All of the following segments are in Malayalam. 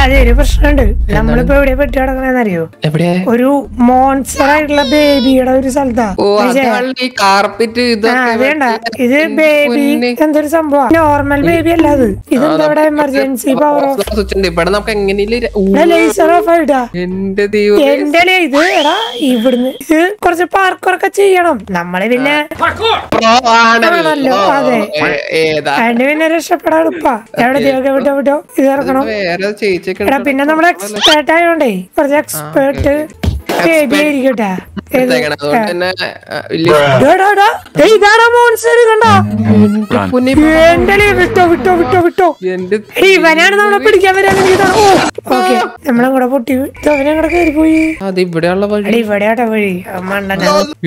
അതെ ഒരു പ്രശ്നമുണ്ട് നമ്മളിപ്പോ എവിടെ പെട്ടി കിടക്കണെന്നറിയോ എവിടെയാ ഒരു മോൺസ്റ്റർ ആയിട്ടുള്ള ബേബിയുടെ ഒരു സ്ഥലത്താ ഓ പക്ഷേ, അതാണ് ഈ കാർപ്പറ്റ് ആ ഇതൊക്കെ അതേണ്ട വെച്ച് ഇത് ബേബി പൊന്നെ. എന്തൊരു സംഭവം നോർമൽ ബേബി അല്ല അത് ഇതെന്താ ഇവിടെ എമർജൻസി പവർ ഓഫ് സ്വിച്ച് ഉണ്ട് ഇവിടെ നമുക്ക് എങ്ങനെയും ലേസർ ഓഫ് ആയിട്ടാ എന്റെ ദൈവം എന്റെ അല്ലേ ഇത് എടാ ഇവിടുന്ന് ഇത് കുറച്ച് പാർക്കൊക്കെ ചെയ്യണം നമ്മള് പിന്നെ പ്രോ ആണല്ലോ ആണല്ലോ, അതെ. ഏ- ഏതാ അതിന് പിന്നെ രക്ഷപ്പെടാൻ എളുപ്പാ എവിടെ ദേവൊക്കെ വിട്ടോ വിട്ടോ ഇത് ഇറക്കണം വേറെ ചേച്ചിയൊക്കെ എടാ പിന്നെ നമ്മൾ എക്സ്പേർട്ട് ആയോണ്ടേ കുറച്ച് എക്സ്പേർട്ട് ബേബി ആയിരിക്കട്ടെ ഏത്? എടുത്തേക്കണം. അതുകൊണ്ട് തന്നെ ആ, വലിയ ഡാ, ഡാ, ഡാ. ഏയ് ഇതാടാ മോൺസ്റ്റർ കണ്ടോ എന്റെ പൊന്നെ എന്റെ അല്ലേ വിട്ടോ വിട്ടോ വിട്ടോ വിട്ടോ എന്റെ എടീ, ഇവനാണ് നമ്മളെ പിടിക്കാൻ വരാൻ ഓക്കെ നമ്മളെ കൂടെ പൊട്ടി ഇത് അവനെ കൂടെ കയറി പോയി അത് ഇവിടെയുള്ള വഴി എടി ഇവിടെ ആട്ടെ വഴി മണ്ടന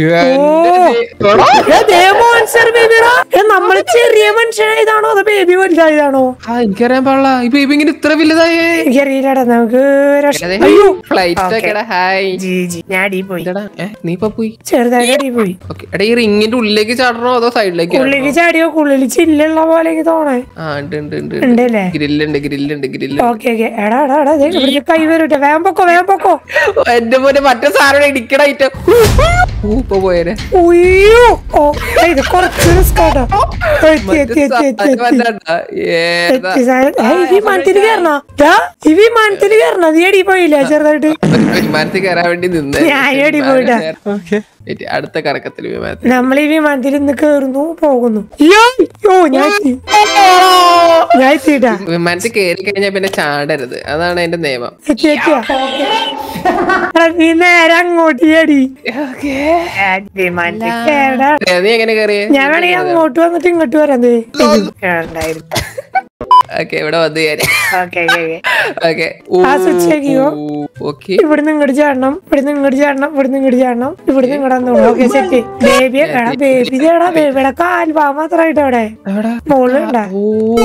എന്റെ ദൈ- മോൺസ്റ്റർ ബേബിടാ നമ്മള് ചെറിയ മനുഷ്യനായതാണോ അതോ ബേബി വലുതായതാണോ ആ എനിക്കറിയാൻ പാടില്ല ഈ ബേബി ഇങ്ങനെ ഇത്ര വലുതായേ എനിക്കറിയില്ലടാ നമുക്ക് രക്ഷ- അയ്യോ ഫ്ലൈറ്റ് ഒക്കെ ഹായ് ജി ജി ഞാൻ അടി പോയി ഇതെടാ, ഏ, നീ ഇപ്പൊ പോയി ചെറുതായിട്ട് അടി പോയി ഓക്കെ എടാ ഈ റിങ്ങിന്റെ ഉള്ളിലേക്ക് ചാടണോ അതോ സൈഡിലേക്ക് ഉള്ളിക്ക് ചാടിയോ ഉള്ളിൽ ചില്ലുള്ള പോലെ എനിക്ക് തോന്നേ ആ ഉണ്ട് ഉണ്ട് ഉണ്ട് ഉണ്ടല്ലേ ഗ്രില്ലുണ്ട് ഗ്രില്ലുണ്ട് ഗ്രില്ല് ഓക്കെ ഓക്കെ എടാ എടാ എടാ ദേ ഇവിടേക്ക് കൈ വരട്ടെ വേഗം പൊക്കോ വേഗം പൊക്കോ എന്റെ പോലെ മറ്റേ സാധനം ഇടിക്കണായിട്ട് ഇപ്പൊ പോയേനെ ഉയ്യോ ഓ ഏയ്, ഇത് കുറച്ച് റിസ്ക് ആട്ടോ എത്തി എത്തി എത്തി എത്തി എത്തി ഏതാ എത്തി സാധനം ഏയ്, ഈ വിമാനത്തിൽ കയറണോ ദാ, ഈ വിമാനത്തിൽ കയറണോ നീ അടി പോയില്ലേ ചെറുതായിട്ട് വിമാനത്തിൽ കയറാൻ വേണ്ടി നിന്ന് ഞാൻ അടി പോയിട്ടാ അടുത്ത കറക്കത്തിൽ വിമാനത്തിൽ നമ്മൾ ഈ വിമാനത്തിൽ ഇന്ന് കേറുന്നു പോകുന്നു യ്യോ, യ്യോ, ഞാൻ എത്തി. ഞാൻ എത്തിട്ടാ വിമാനത്തിൽ കയറി കഴിഞ്ഞാൽ പിന്നെ ചാടരുത് അതാണ് അതിന്റെ നിയമം എത്തി എത്തിയാ എടാ, നീ നേരെ അങ്ങോട്ട് അടി വിമാനത്തിൽ കേടാ ഏ, നീ എങ്ങനെ കയറിയേ ഞാൻ വേണമെങ്കിൽ അങ്ങോട്ട് വന്നിട്ട് ഇങ്ങോട്ട് വരാം ദേ. കേറണ്ടായിരുന്നു ഓക്കെ ഇവിടെ വന്നു ഞാൻ ഓക്കെ ഓക്കെ ഓക്കെ ആ switch ആക്കിയോ? ഓക്കെ ഇവിടുന്ന് ഇങ്ങോട്ട് ചാടണം ഇവിടുന്ന് ഇങ്ങോട്ട് ചാടണം ഇവിടുന്ന് ഇങ്ങോട്ട് ചാടണം ഇവിടുന്ന് ഇങ്ങോട്ട് ഓക്കെ സെറ്റ് ബേബി എടാ ബേബി ഇതേടാ ബേബിയുടെ കാൽഭാ മാത്രമായിട്ട് അവിടെ എവിടെ മുകളിലുണ്ടാ ഓ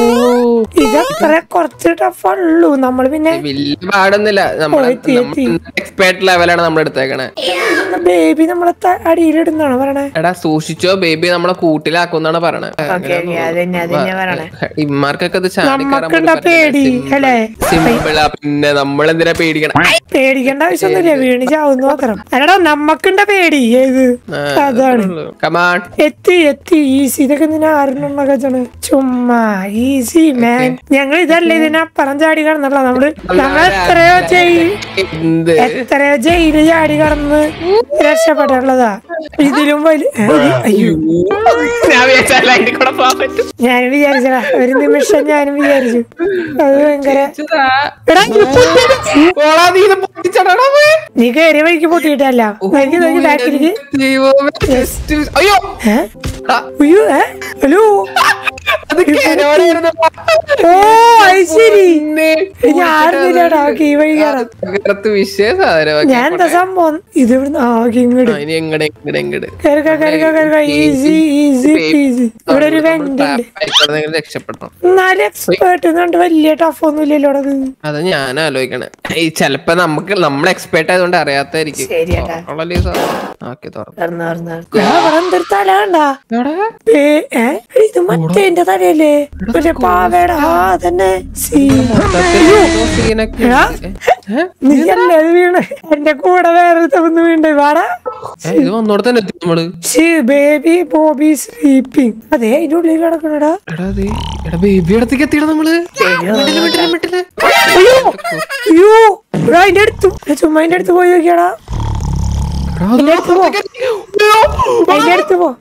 ഇതത്ര കുറച്ച് ടഫുള്ളൂ നമ്മൾ പിന്നെ വലിയ പാടൊന്നുമില്ല നമ്മളെ എത്തി, എത്തി. എക്സ്പേർട്ട് ലെവലാണ് നമ്മൾ എടുത്തേക്കണേ ബേബി നമ്മളെ ത- അടിയിലിടുന്നാണോ പറയണേ എടാ സൂക്ഷിച്ചോ ബേബി നമ്മളെ കൂട്ടിലാക്കുന്നാണ് പറയണേ ഓക്കെ അതന്നെ അതന്നെ പറയണേ ഇമാർക്കൊക്കെ ഇത് ചാടി നമ്മക്കുണ്ടാ പേടി അല്ലേ സിമ്പിളാ പിന്നെ നമ്മളെന്തിനാ പേടിക്കണം പേടിക്കേണ്ട ആവശ്യമൊന്നുമില്ല വീണ് ചാവുന്നു മാത്രം അല്ലടാ നമ്മക്കുണ്ട പേടി ഏത് അതാണ് കമാൺ എത്തി എത്തി ഈസി ഇതൊക്കെ എന്തിനാ ആറിനൊന്നൊക്കെ വെച്ചാണ് ചുമ്മാ ഈസി മാൻ ഞങ്ങൾ ഇതല്ലേ ഇതിനപ്പുറം ചാടി കടന്നല്ല നമ്മള് നമ്മൾ എത്രയോ ജയിൽ എന്ത് എത്രയോ ജയില് ചാടി കടന്ന് രക്ഷപ്പെട്ടുള്ളതാ ഇതിലും വലിയ ഏ, ഇത് അയ്യോ ഞാൻ വിചാരിച്ചാലും അതിന്റെ കൂടെ പോകാൻ പറ്റും ഞാൻ വിചാരിച്ചടാ ഒരു നിമിഷം ഞാനും വിചാരിച്ചു അത് ഭയങ്കര ചേട്ടാ. എടാ, ഇത് പൊട്ടി. ഓളാ നീ ഇത് പൊട്ടിച്ചടാടാ പോയെ. നീ കയറിയ വഴിക്ക് പൊട്ടിയിട്ടല്ല നോക്കി നോക്കി ബാക്കിലേക്ക് ദൈവമേ, just miss. അയ്യോ ഏ? എടാ, അയ്യോ ഏ ഹലോ അത് കേരളമായിരുന്നു. ഓ അത് ശരി പിന്നെ ഞാൻ അറിഞ്ഞില്ലടാ ഓക്കെ ഈ വഴി കയറാം തകർത്ത് വിഷയ സാധനം ഞാൻ എന്താ സംഭവം ഇത് ഇവിടുന്ന് ആ ഓക്കെ ഇങ്ങോട്ട് ഇനി എങ്ങടെ എങ്ങടെ എങ്ങട് കയറുക കയറുക കയറുക ഈസി ഈസി ഈസി ഇവിടെ ഒരു വെന്റ് ഉണ്ട് രക്ഷപ്പെടണം എന്നാലും എക്സ്പേർട്ട് എന്നുണ്ട് വലിയ ടഫ് ഒന്നും ഇല്ലല്ലോ അത് അത് ഞാൻ ആലോചിക്കണേ ഈ ചെലപ്പോ നമുക്ക് നമ്മൾ എക്സ്പേർട്ട് ആയതുകൊണ്ട് അറിയാത്തായിരിക്കും ശരിയാടാ ഉള്ളല്ലേ ഈ സാധനം? ഓക്കെ തുറന്നു തുറന്ന് തുറന്ന് തുറന്ന്. ആ, ഇവിടെ എന്തൊരു തല കണ്ടാ എടാ, ഏ, ഏ? എടി, ഇത് മറ്റേ എന്റെ തലയല്ലേ മറ്റേ പാവേടാ ആ തന്നെ സീ മൊത്തത്തിൽ എന്തോ സീനൊക്കെ എടാ. ഉണ്ട്. ഏ? നീ അല്ലേ അത് വീണ് എന്റെ കൂടെ വേറെ ഒന്ന് വീണ്ടേ വാടാ ഏ, ഇത് വന്നോടെ തന്നെ എത്തി നമ്മള് ബേബി ബോബി സ്ലീപ്പിംഗ് അതെ അതിന്റെ ഉള്ളിൽ കിടക്കണടാ എടാ ദേ, എടാ ബേബി അടുത്തേക്ക് എത്തിയിട നമ്മള് മിണ്ടില്, മിണ്ടില്, മിണ്ടില്. അയ്യോ അയ്യോ എടാ, അതിന്റെ അടുത്ത് ഞാൻ ചുമ്മാ അതിന്റെ അടുത്ത് പോയി നോക്കിയാടാ എടാ, അത് അടുത്ത് പോ. അയ്യോ. അതിന്റെ അടുത്ത് പോ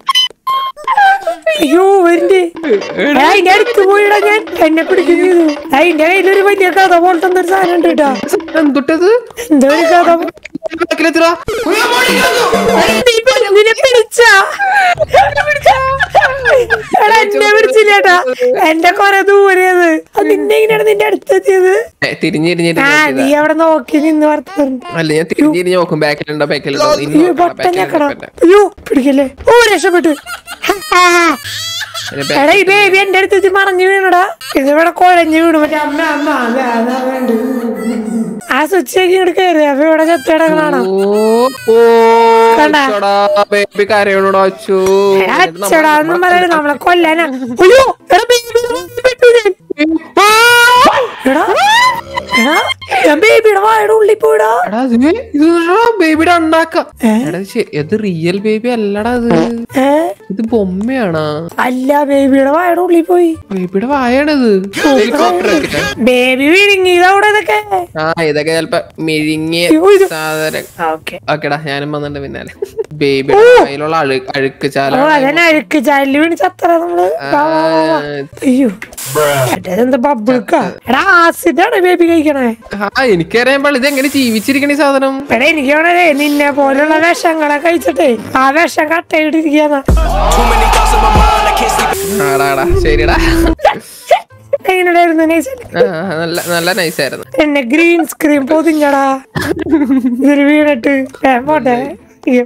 അയ്യോ വരണ്ടേ എടാ, അതിന്റെ അടുത്ത് പോയിടാ ഞാൻ എന്നെ പിടിക്കുന്നു അതിന്റെ കയ്യിലൊരു വലിയ കഥ പോലത്തെ എന്തൊരു സാധനം ഉണ്ട് കേട്ടാ എന്തുട്ടത് എന്തോ ഒരു കഥ ബാക്കിലെത്തിടാ. നീ പിടി- നിന്നെ പിടിച്ച എടാ എന്നെ പിടിച്ചില്ലേട്ടാ എന്റെ കൊറേ ദൂരെയത് അത് നിന്നെ എങ്ങനെയാണ് നിന്റെ അടുത്തെത്തിയത് ഏ, തിരിഞ്ഞിരിഞ്ഞിട്ട് ആ നീ അവിടെ നോക്കി നിന്ന് വർത്തമാനം അല്ല ഞാൻ തിരിഞ്ഞിരിഞ്ഞ് നോക്കും ബാക്കിലുണ്ടോ ബാക്കിലുണ്ടോ ഇന്ന് അയ്യോ നോക്കണം, പൊട്ടൻ ഞെക്കടാ ബാക്കിലുണ്ടോ, അയ്യോ പിടിക്കല്ലേ ഓ രക്ഷപ്പെട്ടു ആ. പിന്നെ ബാ- എടാ ഈ ബേബി എന്റെ അടുത്ത് എത്തി മറഞ്ഞു വീണടാ ഇതിവിടെ കുഴഞ്ഞു വീണു മറ്റേ അമ്മ അമ്മ അതെ അതാ വേണ്ട ആ സ്വിച്ചിലേക്ക് ഇങ്ങോട്ട് കയറി അപ്പൊ ഇവിടെ ചത്തിടങ്ങളാണോ ഓ ഓ കണ്ടാ? അച്ചോടാ, ബേബി കരയണോടാ അച്ചോ അച്ചടാന്നും പറയരുത് നമ്മളെ കൊല്ലാനാ അയ്യോ എടാ baby, പെട്ടു ഞാൻ. എടാ എടാ ഞാൻ ബേബിയുടെ വായുടെ ഉള്ളിൽ പോയിടാ എടാ ഇത് ഇത് ബേബിയുടെ ഉണ്ടാക്ക എടാ ശരി ഇത് റിയൽ ബേബി അല്ലടാ ഇത് ഏ ഇത് ബൊമ്മയാണാ അല്ല ബേബിയുടെ വായുടെ ഉള്ളിൽ പോയി ബേബിയുടെ വായാണിത് ഹെലികോപ്റ്റർ വെച്ചിട്ട് ബേബി വിഴുങ്ങിയത് അവിടെ ഇതൊക്കെ ആ ഇതൊക്കെ ചെലപ്പോ മെഴുങ്ങിയ അയ്യോ, ഇത് സാധനം ഓക്കെ ഓക്കെടാ ഞാനും വന്നിട്ടുണ്ട് പിന്നാലെ ബേബിയുടെ വായിലുള്ള അഴു അഴുക്ക് ചാല ഓ അതന്നെ അഴുക്ക് ചാലില് വീണ് ചത്തറ നമ്മള് വാ, വാ, വാ, വാ. അയ്യോ എന്താ ബബിൾക്കാ എടാ ആസിഡാണ് ബേബി കഴിക്കണേ ആ എനിക്കറിയാൻ പാടില്ല ഇത് എങ്ങനെ ജീവിച്ചിരിക്കണ ഈ സാധനം എടാ എനിക്ക് വേണേ നിന്നെ പോലുള്ള വിഷങ്ങളെ കഴിച്ചിട്ടേ ആ വിഷം കട്ടയിട്ടിരിക്കാന്ന Too many thoughts in my mind, I can't sleep. ആടാടാ ശരിടാ എങ്ങനെയായിരുന്നു നൈസ് ആ, നല്ല നല്ല നൈസായിരുന്നു എന്നെ ഗ്രീൻ സ്ക്രീൻ പൊതിഞ്ഞടാ ഇതിൽ വീണിട്ട് വേഗം പോട്ടെ അയ്യോ.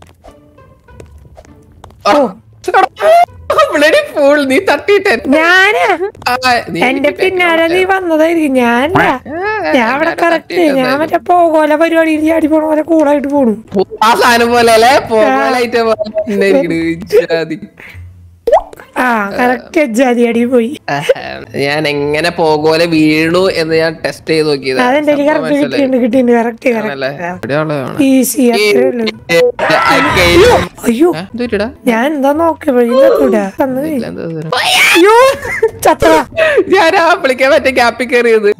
ഓ Bloody fool, നീ തട്ടിട്ടെ ഞാന് ആ, നീ എന്റെ എനിക്ക് പിന്നാലെ നീ വന്നതായിരിക്കും ഞാനല്ല ആ, ഞാൻ ഇവിടെ ഞാൻ കറക്റ്റ് തട്ടിയിട്ടുണ്ട്. ഞാൻ മറ്റേ പോകോല പരിപാടിയിൽ ചാടി പോണ പോലെ കൂളായിട്ട് പോണു ആ സാധനം പോലെ അല്ലേ പോകാനായിട്ട് പോലെ തന്നെ ഇരിക്കണ്. ജാതി. ആ കറക്റ്റ് ജാതി അടി പോയി ആഹാ. ഞാൻ എങ്ങനെ പോകോലെ വീണു എന്ന് ഞാൻ ടെസ്റ്റ് ചെയ്ത് നോക്കിയത് അതെന്റെ കറക്റ്റ് കിട്ടിയിട്ടുണ്ട് കിട്ടിയിട്ടുണ്ട് കറക്റ്റ് ആണല്ലേ? കറക്റ്റ് ഇവിടെയുള്ളതാണ്. ഈസി അത്രേ ഉള്ളൂ ഏ, അയ്യോ. അയ്യോ ആ, എന്തുപറ്റിയെടാ? ഞാൻ എന്താ നോക്കിയപ്പോഴൂടാ വന്നു ഇല്ല, എന്താ ഇത്? അയ്യോ ചത്ര ഞാൻ ആ വിളിക്കാൻ പറ്റിയ ഗ്യാപ്പിൽ കയറിയത്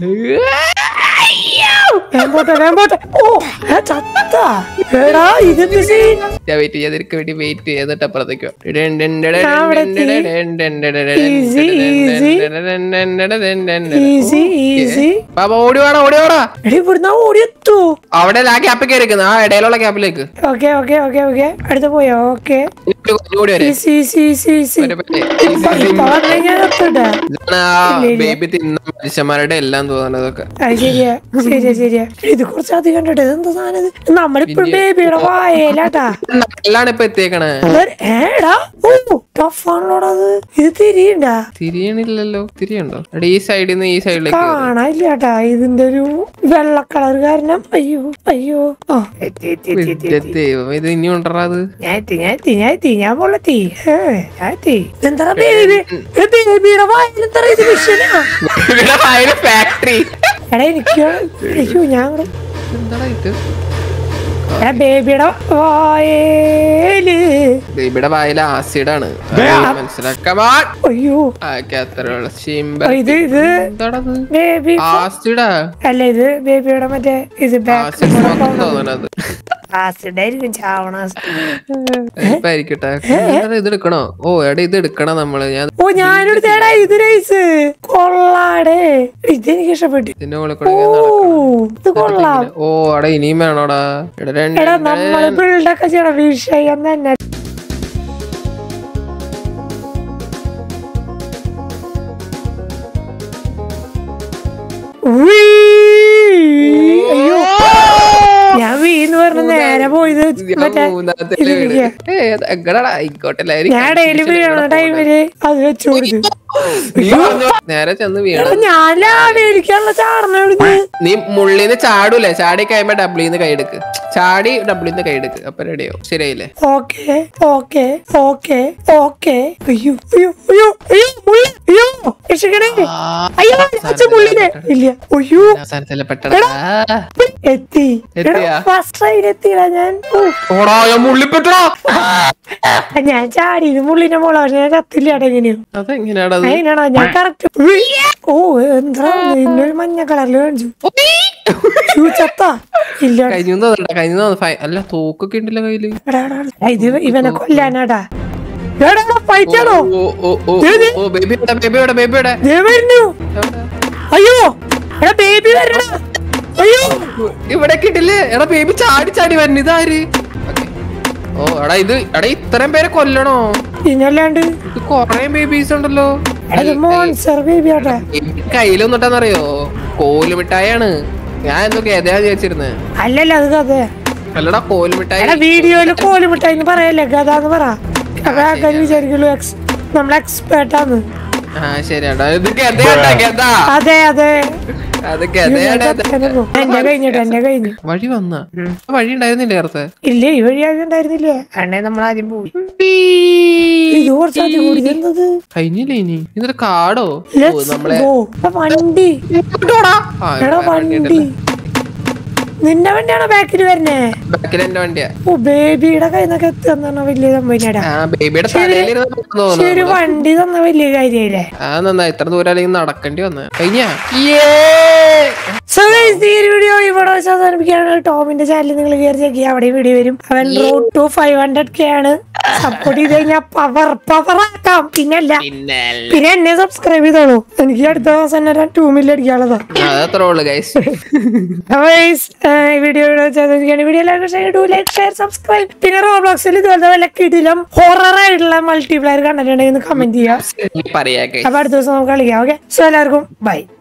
വേഗം പോട്ടെ വേഗം പോട്ടെ ഓ ഏ, ചത്ത എടാ ഇതെന്ത് സീൻ ഞാൻ വെയിറ്റ് ചെയ്യാൻ നിനക്ക് വേണ്ടി വെയിറ്റ് ചെയ്തിട്ട് അപ്പുറത്തേക്ക് വാ. ഞാൻ അവിടെ എത്തി. Easy, easy. ഈസി ഈസി ബാബാ ഓടി വേണം ഓടി വേണം എടി ഇവിടുന്ന് ഓടിയെത്തു അവിടെ ആ ഗ്യാപ്പിൽ കയറിക്കുന്നു ആ ഇടയിലുള്ള ഗ്യാപ്പിലേക്ക് ഓക്കെ ഓക്കെ ഓക്കെ ഓക്കെ അടുത്ത് പോയോ ഓക്കെ ഓടി വരെ ഈസി ഈസി ഈസി ഈസി ഒരു പറ്റേ. ഇപ്പൊ ഇപ്പൊ വന്നു കഴിഞ്ഞാൽ എത്തൂട്ടാ ഇതാണ് ആ ബേബി തിന്ന മനുഷ്യന്മാരുടെ എല്ലാം തോന്നുന്നതൊക്കെ അത് ശരിയാ ശരിയാ ശരിയാ ഇത് കുറച്ചധികം കണ്ടിട്ട് ഇതെന്താ സാധനം ഇത് നമ്മളിപ്പോഴും ബേബിയുടെ വായലാട്ടാ എല്ലാം ഇപ്പൊ എത്തിയേക്കണേ ഏടാ ഓ ടഫാണല്ലോടാ അത് ഇത് തിരിയണ്ടാ തിരിയണില്ലല്ലോ തിരിയുണ്ടോ എടാ ഈ സൈഡിൽ നിന്ന് ഈ സൈഡിലേക്ക് കാണാനില്ലാട്ടാ ഇതിന്റെ ഒരു വെള്ള കളർ കാരണം അയ്യോ അയ്യോ ഓ എത്തി എത്തി എത്തി എത്തി എത്തി ദൈവം ഇത് ഇനി ഉണ്ടറാ അത് ഞാൻ എത്തി ഞാൻ എത്തി ഞാൻ എത്തി ഞാൻ പൊള്ളത്തി ഏ, ഞാൻ എത്തി എന്താ ബേബി ബേബിയുടെ വായിൽ എന്താ ഇത് മിഷനാ ഫാക്ടറി എടാ എനിക്ക് അയ്യോ ഞാൻ ഇവിടെ എന്താടാ ഇത് എടാ ബേബിയുടെ വായേല് ബേബിയുടെ വായിലെ ആസിഡാണ് മനസ്സിലാക്കാൻ അയ്യോ അത്രയുള്ള ശിംബ ഓ, ഇത് ഇത് എന്താടാ ഇത് ബേബി ആസിഡാ അല്ല ഇത് ബേബിയുടെ മറ്റേ ഇത് ബാക്ക് ആസിഡ് തോന്നണത് ആസിഡ് ആയിരിക്കും ചാവണ ഇപ്പൊ ആയിരിക്കട്ടെ എന്താടാ ഇത് എടുക്കണോ ഓ എടാ ഇത് എടുക്കണം നമ്മള് ഞാൻ ഓ ഞാനെടുത്തേടാ ഇത് നൈസ് കൊള്ളാടേ ഇതെനിക്ക് ഇഷ്ടപ്പെട്ടു ഇതിന്റെ മുകളിൽ കൂടെ ഓ ഇങ്ങനെ ഇത് കൊള്ളാം നടക്കണം. ഓ അവിടെ ഇനിയും വേണോടാ എടാ രണ്ട് എടാ നമ്മള് ബിൽഡൊക്കെ ചെയ്യണം വിഷയം തന്നെ ഉയ്യ്. അയ്യോ ഞാൻ വീന്ന് പറഞ്ഞ നേരെ പോയത് മറ്റേ മൂന്നാമത്തെ വീട് ഇതിലേക്ക്. ഏ എങ്ങടാ ആയിക്കോട്ടെ ഞാൻ ഡെയിലി വീണ ടൈമില് അത് വെച്ചു കൊടുത്തു നീ പറഞ്ഞോ, നേരെ ചെന്ന് വീണ എടാ ഞാൻ ലാവേലിക്കാനുള്ള ചാടണ എവിടുന്ന് നീ മുള്ളിന്ന് ചാടൂലേ ചാടി കഴിയുമ്പോ ഡബ്ല്യൂന്ന് കൈയെടുക്ക് ചാടി ഡബ്ല്യൂന്ന് കൈയെടുക്ക് അപ്പൊ റെഡിയോ ശരിയായില്ലേ ഓക്കെ ഓക്കെ ഓക്കെ ഓക്കെ അയ്യോ അയ്യോ അയ്യോ അയ്യോ മുള്ളി അയ്യോ രക്ഷിക്കണേ അയ്യോ അച്ഛ മുള്ളിനെ ഇല്ല അയ്യോ അവസാനത്തിലെ പെട്ടടാ എത്തി എത്തിയാ? ഫസ്റ്റ് ട്രൈൻ എത്തിയില്ല ഞാൻ ഓ, ഓടാ ഞാൻ മുള്ളിപ്പെട്ടടാ ഞാൻ ചാടിയത് മുള്ളിന്റെ മോളെ പക്ഷെ ഞാൻ ചത്തില്ല എങ്ങനെയോ അതെങ്ങനെയാടാ അത്? അതിനാണോ ഞാൻ കറക്റ്റ് ഓ എന്താ ഇന്നൊരു മഞ്ഞ കളറിൽ കാണിച്ചു ഛൂ, ചത്താ ഇല്ല കഴിഞ്ഞു തോന്നണ്ട കഴിഞ്ഞു തോന്നുന്നു ഫൈ- അല്ല തോക്കൊക്കെ ഉണ്ടല്ലോ കയ്യില് എടാ, എടാ, എടാ. ഇത് ഇവനെ കൊല്ലാനാടാ ഫൈറ്റ് ആണോ ഓ ഓ ഓ ഓ ബേബി എവിടെ ബേബി എവിടെ ബേബി എവിടെ ദേ വരുന്നു എവിടെ? അയ്യോ എടാ ബേബി വരണ അയ്യോ ഇവിടെ കിട്ടില്ലേ എടാ ബേബി ചാടി ചാടി വരുന്നു ഇതാര് Okay. ഓ എടാ ഇത് എടാ ഇത്രയും പേരെ കൊല്ലണോ പിന്നല്ലാണ്ട് ഇത് കൊറേ ബേബീസ് ഉണ്ടല്ലോ എടാ ഇത് മോൺസർ ബേബി ആട്ടെ കയ്യിലൊന്നിട്ടാന്നറിയോ കോലുമിഠായാണ് ഞാൻ എന്തോ ഗതയാ വിചാരിച്ചിരുന്നേ അല്ലല്ല അത് കഥ അല്ലടാ കോലുമിഠായി എടാ വീഡിയോയില് കോലുമിട്ടായിന്ന് പറയല്ലേ കഥാന്ന് പറ അപ്പൊ ആൾക്കാർ വിചാരിക്കുള്ളൂ എക്സ് നമ്മൾ എക്സ്പേർട്ടാന്ന് ആ ശരിയാടാ ഇത് ഗതയാട്ടാ ഗത അതെ അതെ അത് ഗതയാണ് അത്. എന്റെ കഴിഞ്ഞിട്ട് എന്റെ കഴിഞ്ഞു വഴി വന്ന വഴി ഉണ്ടായിരുന്നില്ല നേരത്തെ ഇല്ല ഈ വഴി ആദ്യം ഉണ്ടായിരുന്നില്ലേ അണ്ണേ നമ്മൾ ആദ്യം പോയി ഇത് കുറച്ചാദ്യം കൂടി എന്തത് കഴിഞ്ഞില്ലേ ഇനി ഇതൊരു കാടോ ഓ, Let's നമ്മളെ go. എടാ, വണ്ടി ആ, എടാ വണ്ടി നിന്റെ വണ്ടിയാണോ ബാക്കിൽ വരുന്നേ ബാക്കിൽ എന്റെ വണ്ടിയാ ഓ ബേബിയുടെ കയ്യിൽ നിന്നൊക്കെ എത്തുന്ന വലിയ സംഭവം ആ ബേബിയുടെ തലയിലിരുന്ന് തോന്നുന്നു ഒരു വണ്ടി തന്ന വലിയ കാര്യായില്ലേ ആ നന്നാ ഇത്ര ദൂരം അല്ലെങ്കിൽ നടക്കേണ്ടി വന്ന കഴിഞ്ഞ സോ ഗൈസ് ഈ ഒരു വീഡിയോ ഇവിടെ വെച്ച് അവസാനിപ്പിക്കുകയാണ് ടോമിന്റെ ചാനൽ നിങ്ങൾ കയറി ചെക്ക് ചെയ്യുക അവിടെ വീഡിയോ വരും അവൻ road to five hundred K ആണ് സപ്പോർട്ട് ചെയ്ത് കഴിഞ്ഞാൽ പവർ പവർ ആക്കാം പിന്നല്ല പിന്നെ എന്നെ സബ്സ്ക്രൈബ് ചെയ്തോളൂ എനിക്ക് അടുത്ത മാസം തന്നെ ടൂ മില്യൺ അടിക്കാനുള്ളതാ അതത്രേ ഉള്ളു ഗൈസ് അപ്പൊ guys, ആ, ഈ വീഡിയോ ഇവിടെ വെച്ച് അവസാനിപ്പിക്കുകയാണ് വീഡിയോ എല്ലാവർക്കും ഷെയർ ഡു ലൈക്ക് ഷെയർ സബ്സ്ക്രൈബ് പിന്നെ റോബ്ലോക്സിൽ ഇതുപോലത്തെ വല്ല കിടിലും ഹൊറർ ആയിട്ടുള്ള മൾട്ടിപ്ലയർ കണ്ടിട്ടുണ്ടെങ്കിൽ കമന്റ് ചെയ്യാം പറയാ guys. അപ്പൊ അടുത്ത ദിവസം നമുക്ക് കളിക്കാം ഓക്കെ സോ എല്ലാവർക്കും ബൈ